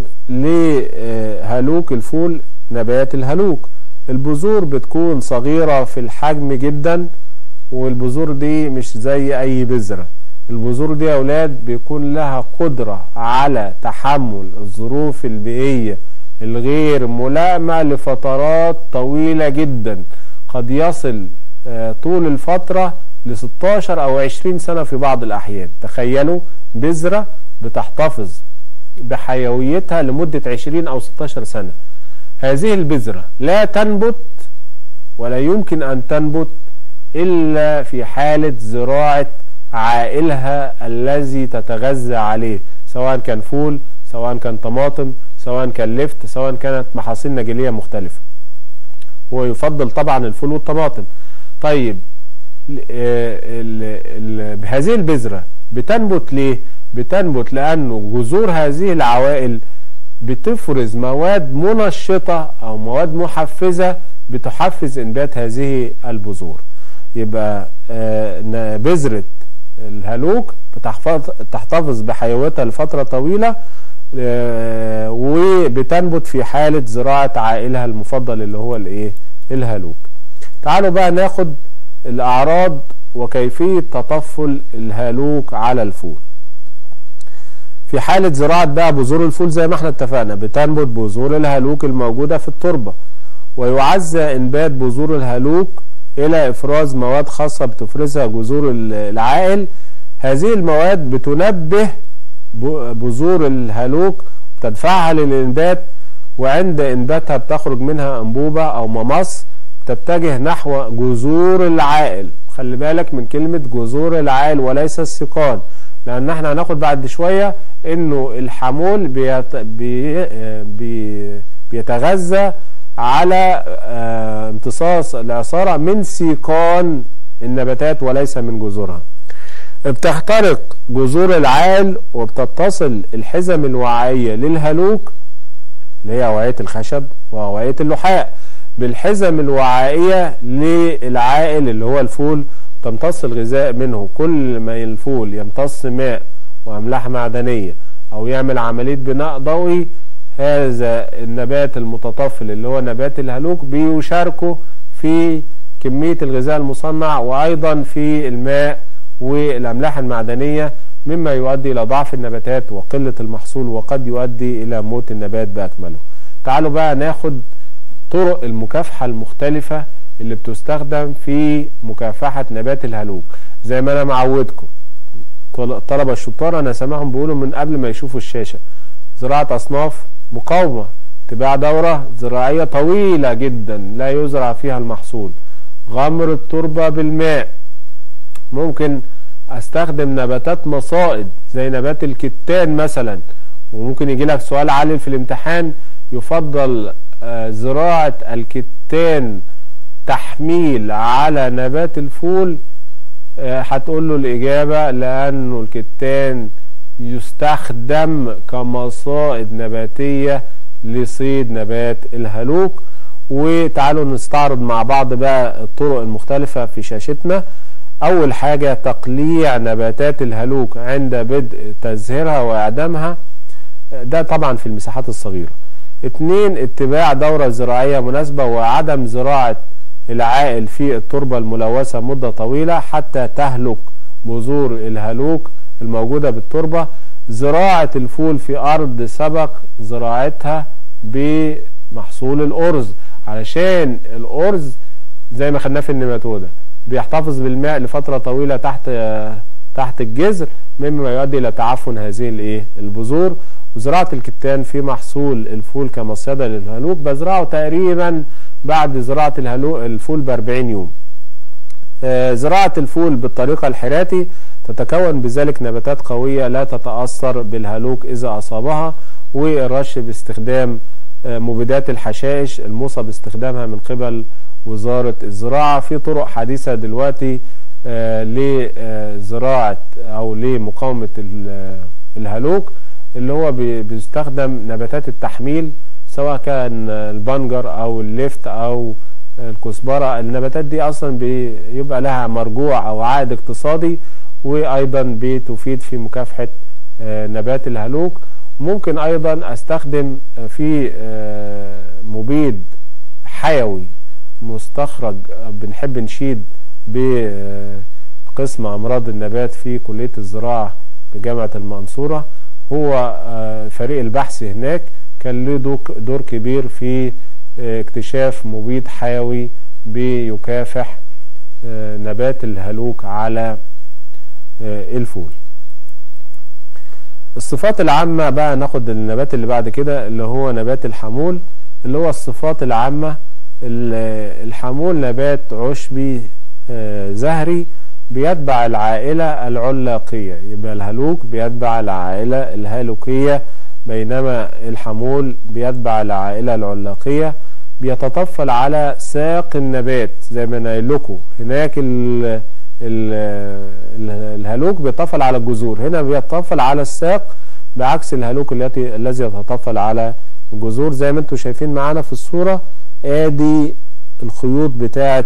لهالوك الفول نبات الهالوك البذور بتكون صغيرة في الحجم جدا والبذور دي مش زي أي بذرة البذور دي يا أولاد بيكون لها قدرة على تحمل الظروف البيئية الغير ملائمة لفترات طويلة جدا قد يصل طول الفترة ل 16 أو 20 سنة في بعض الأحيان تخيلوا بذرة بتحتفظ بحيويتها لمدة 20 أو 16 سنة هذه البذرة لا تنبت ولا يمكن أن تنبت إلا في حالة زراعة عائلها الذي تتغذى عليه سواء كان فول سواء كان طماطم سواء كان لفت سواء كانت محاصيل نجيلية مختلفة ويفضل طبعا الفول والطماطم طيب بهذه البذرة بتنبت ليه بتنبت لأنه جذور هذه العوائل بتفرز مواد منشطة أو مواد محفزة بتحفز إنبات هذه البذور يبقى آه بذرة الهلوك بتحتفظ بحيويتها لفترة طويلة آه وبتنبت في حالة زراعة عائلها المفضل اللي هو الايه الهلوك تعالوا بقى ناخد الأعراض وكيفية تطفل الهالوك على الفول في حالة زراعة بقى بذور الفول زي ما احنا اتفقنا بتنبت بذور الهالوك الموجودة في التربة ويعزى انبات بذور الهالوك الى افراز مواد خاصة بتفرزها جذور العائل هذه المواد بتنبه بذور الهالوك تدفعها للانبات وعند انباتها بتخرج منها انبوبة او ممص تتجه نحو جذور العائل خلي بالك من كلمة جذور العائل وليس السيقان لان احنا هناخد بعد شوية انه الحمول بيت بي بي بيتغذى على اه امتصاص العصارة من سيقان النباتات وليس من جذورها بتخترق جذور العال وبتتصل الحزم الوعائية للهلوك اللي هي أوعية الخشب وأوعية اللحاء بالحزم الوعائية للعائل اللي هو الفول تمتص الغذاء منه كل ما الفول يمتص ماء وأملاح معدنية أو يعمل عملية بناء ضوئي هذا النبات المتطفل اللي هو نبات الهلوك بيشاركه في كمية الغذاء المصنع وأيضا في الماء والأملاح المعدنية مما يؤدي إلى ضعف النباتات وقلة المحصول وقد يؤدي إلى موت النبات بأكمله تعالوا بقى ناخد طرق المكافحة المختلفة اللي بتستخدم في مكافحة نبات الهلوك زي ما أنا معودكم الطلبة الشطار أنا سامعهم بيقولوا من قبل ما يشوفوا الشاشة زراعة أصناف مقاومة اتباع دورة زراعية طويلة جدا لا يزرع فيها المحصول غمر التربة بالماء ممكن استخدم نباتات مصائد زي نبات الكتان مثلا وممكن يجي لك سؤال عالي في الامتحان يفضل زراعة الكتان تحميل على نبات الفول هتقول له الإجابة لأنه الكتان يستخدم كمصائد نباتية لصيد نبات الهلوك وتعالوا نستعرض مع بعض بقى الطرق المختلفة في شاشتنا أول حاجة تقليع نباتات الهلوك عند بدء تزهيرها وإعدامها ده طبعا في المساحات الصغيرة اتنين اتباع دورة زراعية مناسبة وعدم زراعة العائل في التربة الملوثة مدة طويلة حتى تهلك بذور الهلوك الموجودة بالتربة زراعة الفول في أرض سبق زراعتها بمحصول الأرز علشان الأرز زي ما خدناه في النيماتودا بيحتفظ بالماء لفترة طويلة تحت تحت الجذر مما يؤدي إلى تعفن هذه الايه البذور وزراعة الكتان في محصول الفول كمصيدة للهلوك بزرعه تقريبا بعد زراعة الهلوك الفول ب 40 يوم آه زراعة الفول بالطريقة الحراتي تتكون بذلك نباتات قوية لا تتأثر بالهلوك إذا أصابها والرش باستخدام آه مبيدات الحشائش الموصى باستخدامها من قبل وزارة الزراعة في طرق حديثة دلوقتي آه لزراعة أو لمقاومة الهلوك اللي هو بيستخدم نباتات التحميل سواء كان البنجر أو الليفت أو الكزبرة النباتات دي أصلا بيبقى لها مرجوع أو عائد اقتصادي وأيضا بتفيد في مكافحة نبات الهلوك ممكن أيضا أستخدم في مبيد حيوي مستخرج بنحب نشيد بقسم أمراض النبات في كلية الزراعة بجامعة المنصورة هو فريق البحث هناك كان له دور كبير في اكتشاف مبيد حيوي بيكافح نبات الهلوك على الفول الصفات العامة بقى ناخد النبات اللي بعد كده اللي هو نبات الحمول اللي هو الصفات العامة الحمول نبات عشبي زهري بيتبع العائلة العلاقية يبقى الهلوك بيتبع العائلة الهالوكية بينما الحمول بيتبع العائلة العلاقية بيتطفل على ساق النبات زي ما انا قايل لكم هناك الهالوك بيتطفل على الجذور هنا بيتطفل على الساق بعكس الهالوك التي الذي يتطفل على الجذور زي ما انتم شايفين معانا في الصورة ادي الخيوط بتاعه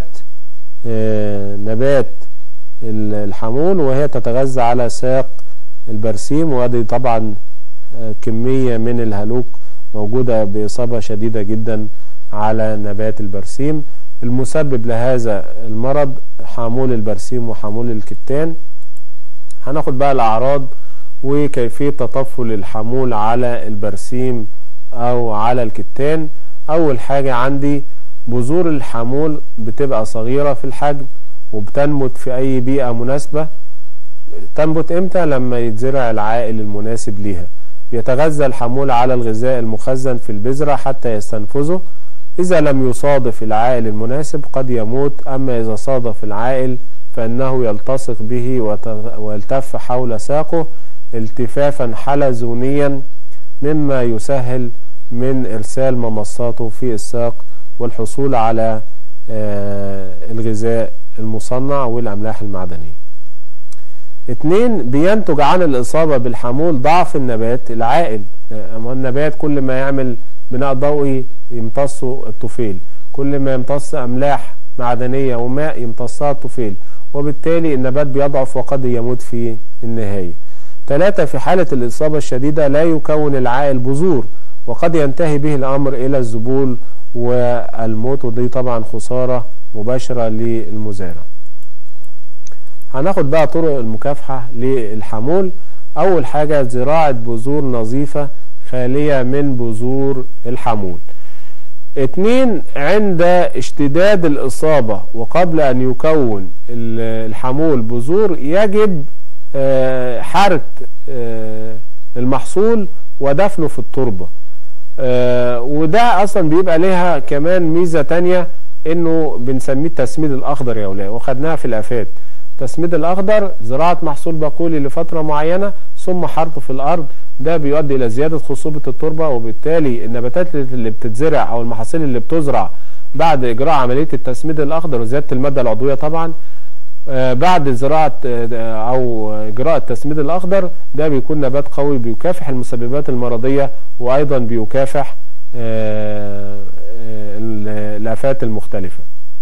نبات الحمول وهي تتغذى على ساق البرسيم وادي طبعا كمية من الهالوك موجودة بإصابة شديدة جدا على نبات البرسيم المسبب لهذا المرض حامول البرسيم وحامول الكتان هناخد بقى الأعراض وكيفية تطفل الحمول على البرسيم أو على الكتان أول حاجة عندي بذور الحمول بتبقى صغيرة في الحجم وبتنبت في أي بيئة مناسبة تنبت إمتى لما يتزرع العائل المناسب ليها بيتغذى الحمول على الغذاء المخزن في البذرة حتى يستنفذه إذا لم يصادف العائل المناسب قد يموت أما إذا صادف العائل فإنه يلتصق به ويلتف حول ساقه التفافا حلزونيا مما يسهل من إرسال ممصاته في الساق والحصول على الغذاء المصنع والأملاح المعدنية اتنين بينتج عن الإصابة بالحمول ضعف النبات العائل أما النبات كل ما يعمل بناء ضوئي يمتصه الطفيل كل ما يمتص أملاح معدنية وماء يمتصها الطفيل وبالتالي النبات بيضعف وقد يموت في النهاية ثلاثة في حالة الإصابة الشديدة لا يكون العائل بذور وقد ينتهي به الأمر إلى الذبول والموت ودي طبعا خسارة مباشرة للمزارع هناخد بقى طرق المكافحة للحمول أول حاجة زراعة بذور نظيفة خالية من بذور الحمول اتنين عند اشتداد الإصابة وقبل أن يكون الحمول بذور يجب حرث المحصول ودفنه في التربة وده أصلا بيبقى لها كمان ميزة تانية انه بنسميه التسميد الاخضر يا اولاد وخدناها في الافات التسميد الاخضر زراعه محصول بقولي لفتره معينه ثم حرثه في الارض ده بيؤدي الى زياده خصوبه التربه وبالتالي النباتات اللي بتتزرع او المحاصيل اللي بتزرع بعد اجراء عمليه التسميد الاخضر وزياده الماده العضويه طبعا بعد زراعه او اجراء التسميد الاخضر ده بيكون نبات قوي بيكافح المسببات المرضيه وايضا بيكافح الافات المختلفه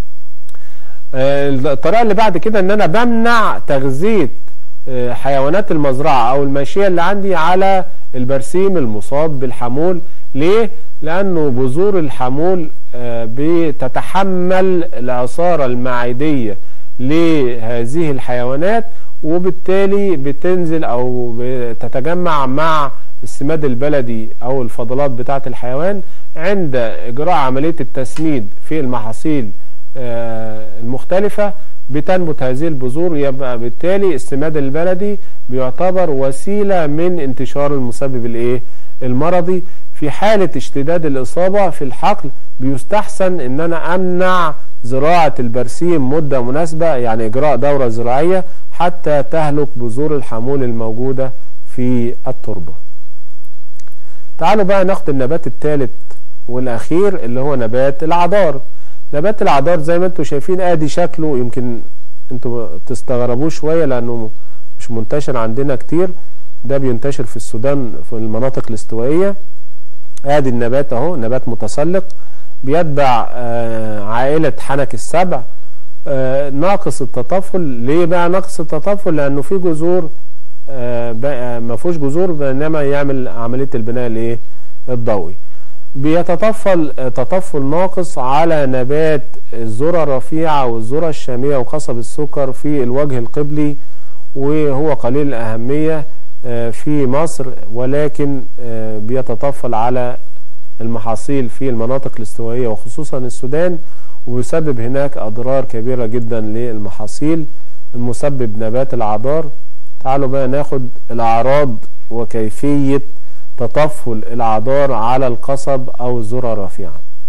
الطريقه اللي بعد كده ان انا بمنع تغذيه حيوانات المزرعه او الماشيه اللي عندي على البرسيم المصاب بالحمول ليه لانه بذور الحمول بتتحمل العصاره المعديه لهذه الحيوانات وبالتالي بتنزل او بتتجمع مع السماد البلدي او الفضلات بتاعه الحيوان عند اجراء عمليه التسميد في المحاصيل المختلفه بتنبت هذه البذور يبقى بالتالي السماد البلدي بيعتبر وسيله من انتشار المسبب الايه المرضي في حاله اشتداد الاصابه في الحقل بيستحسن ان انا امنع زراعه البرسيم مده مناسبه يعني اجراء دوره زراعيه حتى تهلك بذور الحمول الموجوده في التربه تعالوا بقى ناخد النبات الثالث والاخير اللي هو نبات العذار نبات العذار زي ما انتم شايفين ادي شكله يمكن انتم تستغربوه شويه لانه مش منتشر عندنا كتير ده بينتشر في السودان في المناطق الاستوائيه ادي النبات اهو نبات متسلق بيتبع آه عائله حنك السبع آه ناقص التطفل ليه بقى ناقص التطفل لانه في جذور آه ما فيهوش جذور بينما يعمل عمليه البناء الايه الضوئي بيتطفل تطفل ناقص على نبات الذرة الرفيعة والذرة الشامية وقصب السكر في الوجه القبلي وهو قليل الأهمية في مصر ولكن بيتطفل على المحاصيل في المناطق الاستوائية وخصوصا السودان ويسبب هناك أضرار كبيرة جدا للمحاصيل المسبب نبات العذار تعالوا بقى ناخد الأعراض وكيفية تطفل العذار على القصب أو الذرة الرفيعة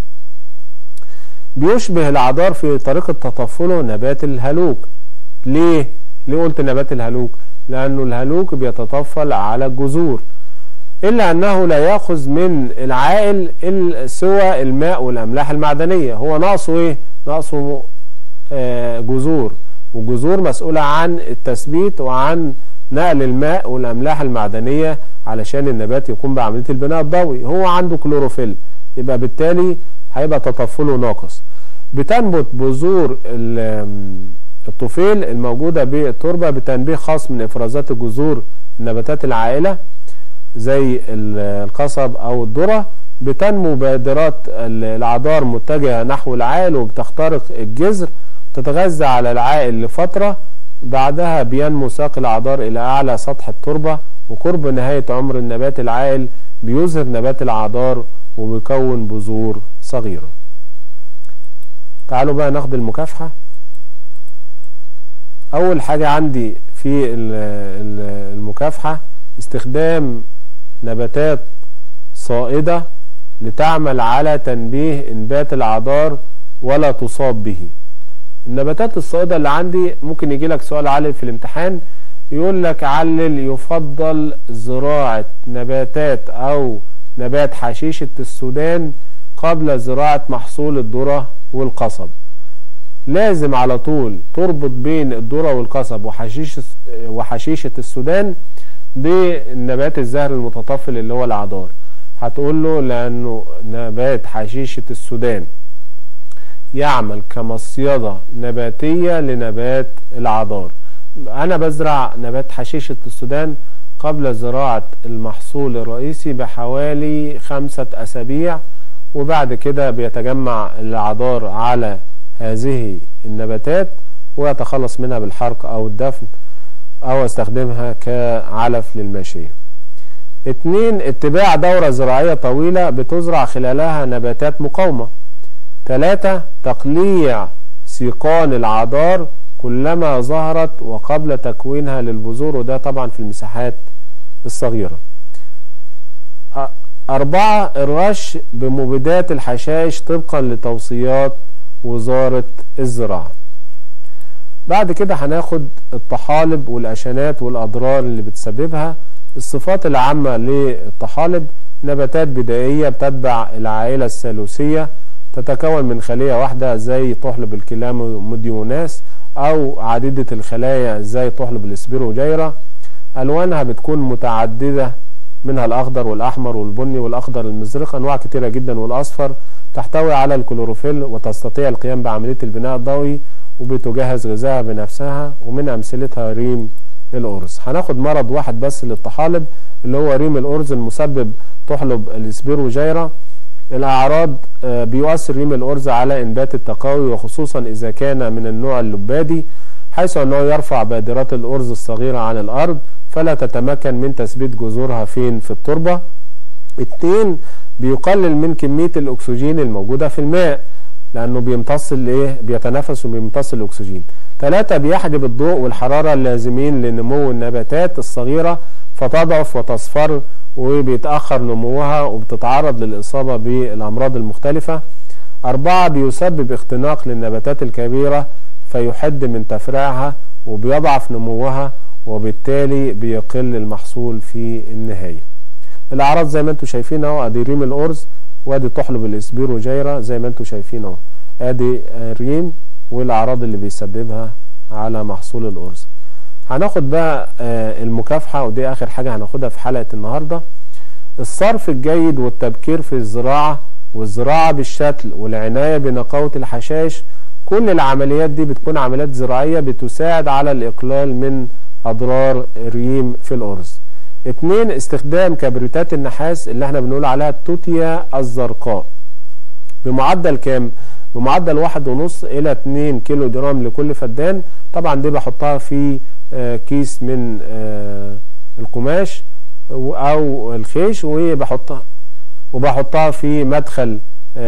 بيشبه العذار في طريقة تطفله نبات الهلوك ليه؟ ليه قلت نبات الهلوك؟ لأنه الهلوك بيتطفل على الجذور إلا أنه لا يأخذ من العائل سوى الماء والأملاح المعدنية هو ناقصه إيه؟ ناقصه آه جذور والجذور مسؤولة عن التثبيت وعن نقل الماء والأملاح المعدنية علشان النبات يقوم بعملية البناء الضوئي هو عنده كلوروفيل يبقى بالتالي هيبقى تطفله ناقص بتنبت بذور الطفيل الموجودة بالتربة بتنبيه خاص من إفرازات الجذور النباتات العائلة زي القصب أو الذرة بتنمو بادرات الأعذار متجهة نحو العائل وبتخترق الجذر تتغذى على العائل لفترة بعدها بينمو ساق الأعذار إلى أعلى سطح التربة وقرب نهاية عمر النبات العائل بيظهر نبات الأعذار وبيكون بذور صغيرة تعالوا بقى ناخد المكافحة أول حاجة عندي في المكافحة استخدام نباتات صائدة لتعمل على تنبيه انبات العذار ولا تصاب به النباتات الصائدة اللي عندي ممكن يجي لك سؤال علل في الامتحان يقول لك علل يفضل زراعة نباتات او نبات حشيشة السودان قبل زراعة محصول الذرة والقصب لازم على طول تربط بين الذرة والقصب وحشيش وحشيشة السودان بالنبات الزهر المتطفل اللي هو العذار هتقول له لانه نبات حشيشة السودان يعمل كمصيدة نباتية لنبات العذار انا بزرع نبات حشيشة السودان قبل زراعة المحصول الرئيسي بحوالي خمسة اسابيع وبعد كده بيتجمع العذار على هذه النباتات ويتخلص منها بالحرق او الدفن او استخدمها كعلف للماشية اتنين اتباع دورة زراعية طويلة بتزرع خلالها نباتات مقاومة تلاتة تقليع سيقان العذار كلما ظهرت وقبل تكوينها للبذور وده طبعا في المساحات الصغيرة أربعة الرش بمبيدات الحشائش طبقا لتوصيات وزارة الزراعة بعد كده هناخد الطحالب والأشانات والأضرار اللي بتسببها الصفات العامة للطحالب نباتات بدائية بتتبع العائلة الثالوثية تتكون من خلية واحدة زي طحلب الكلاموديوناس أو عديدة الخلايا زي طحلب الاسبيروجيرا ألوانها بتكون متعددة منها الأخضر والأحمر والبني والأخضر المزرق أنواع كتيرة جدا والأصفر تحتوي على الكلوروفيل وتستطيع القيام بعملية البناء الضوئي وبتجهز غذائها بنفسها ومن أمثلتها ريم الأرز هناخد مرض واحد بس للطحالب اللي هو ريم الأرز المسبب طحلب الاسبيروجيرا الأعراض بيؤثر ريم الأرز على إنبات التقاوي وخصوصا إذا كان من النوع اللبادي حيث أنه يرفع بادرات الأرز الصغيرة عن الأرض فلا تتمكن من تثبيت جذورها فين في التربة اتنين بيقلل من كمية الأكسجين الموجودة في الماء لأنه بيمتص الايه بيتنفس وبيمتص الأكسجين ثلاثة بيحجب الضوء والحرارة اللازمين لنمو النباتات الصغيرة فتضعف وتصفر وبيتأخر نموها وبتتعرض للإصابة بالأمراض المختلفة أربعة بيسبب اختناق للنباتات الكبيرة فيحد من تفريعها وبيضعف نموها وبالتالي بيقل المحصول في النهاية الأعراض زي ما انتم شايفين اهو ادي ريم الأرز وادي طحلب الاسبيروجيرا زي ما انتم شايفين اهو ادي ريم والأعراض اللي بيسببها على محصول الأرز هناخد بقى المكافحة ودي آخر حاجة هناخدها في حلقة النهاردة الصرف الجيد والتبكير في الزراعة والزراعة بالشتل والعناية بنقاوة الحشائش كل العمليات دي بتكون عمليات زراعية بتساعد على الإقلال من أضرار الريم في الأرز اتنين استخدام كبريتات النحاس اللي احنا بنقول عليها التوتيا الزرقاء بمعدل كام؟ بمعدل واحد ونص الى اتنين كيلو جرام لكل فدان طبعا دي بحطها في كيس من القماش او الخيش وبحطها وبحطها في مدخل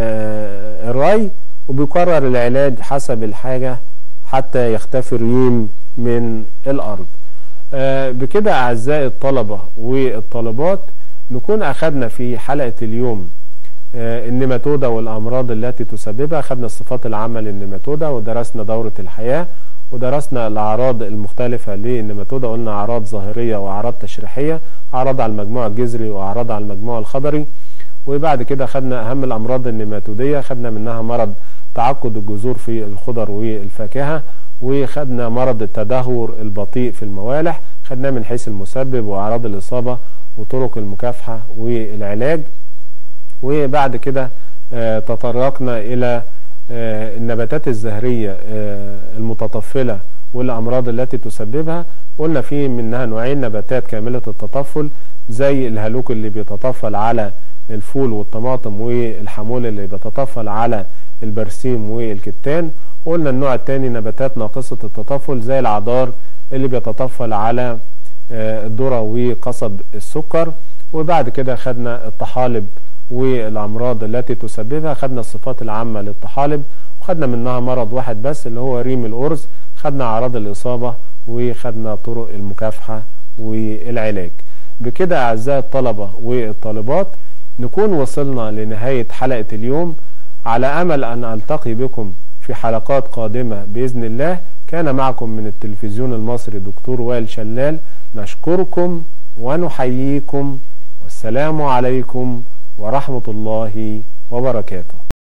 الري وبيكرر العلاج حسب الحاجة حتى يختفي الريم من الارض بكده اعزائي الطلبة والطالبات نكون اخذنا في حلقة اليوم النيماتودا والامراض التي تسببها اخذنا الصفات العامة للنيماتودا ودرسنا دورة الحياة ودرسنا الاعراض المختلفة للنيماتودا قلنا اعراض ظاهرية واعراض تشريحية اعراض على المجموع الجذري واعراض على المجموع الخضري وبعد كده خدنا اهم الامراض النيماتودية خدنا منها مرض تعقد الجذور في الخضر والفاكهة وخدنا مرض التدهور البطيء في الموالح خدناه من حيث المسبب واعراض الاصابه وطرق المكافحه والعلاج وبعد كده آه، تطرقنا الى آه، النباتات الزهريه آه، المتطفله والامراض التي تسببها قلنا في منها نوعين نباتات كامله التطفل زي الهالوك اللي بيتطفل على الفول والطماطم والحمول اللي بيتطفل على البرسيم والكتان قلنا النوع الثاني نباتات ناقصه التطفل زي العذار اللي بيتطفل على آه، الذره وقصب السكر وبعد كده خدنا الطحالب والامراض التي تسببها خدنا الصفات العامه للطحالب وخدنا منها مرض واحد بس اللي هو ريم الارز خدنا اعراض الاصابه وخدنا طرق المكافحه والعلاج بكده اعزائي الطلبه والطالبات نكون وصلنا لنهايه حلقه اليوم على امل ان التقي بكم في حلقات قادمه باذن الله كان معكم من التلفزيون المصري دكتور وائل شلال نشكركم ونحييكم والسلام عليكم ورحمه الله وبركاته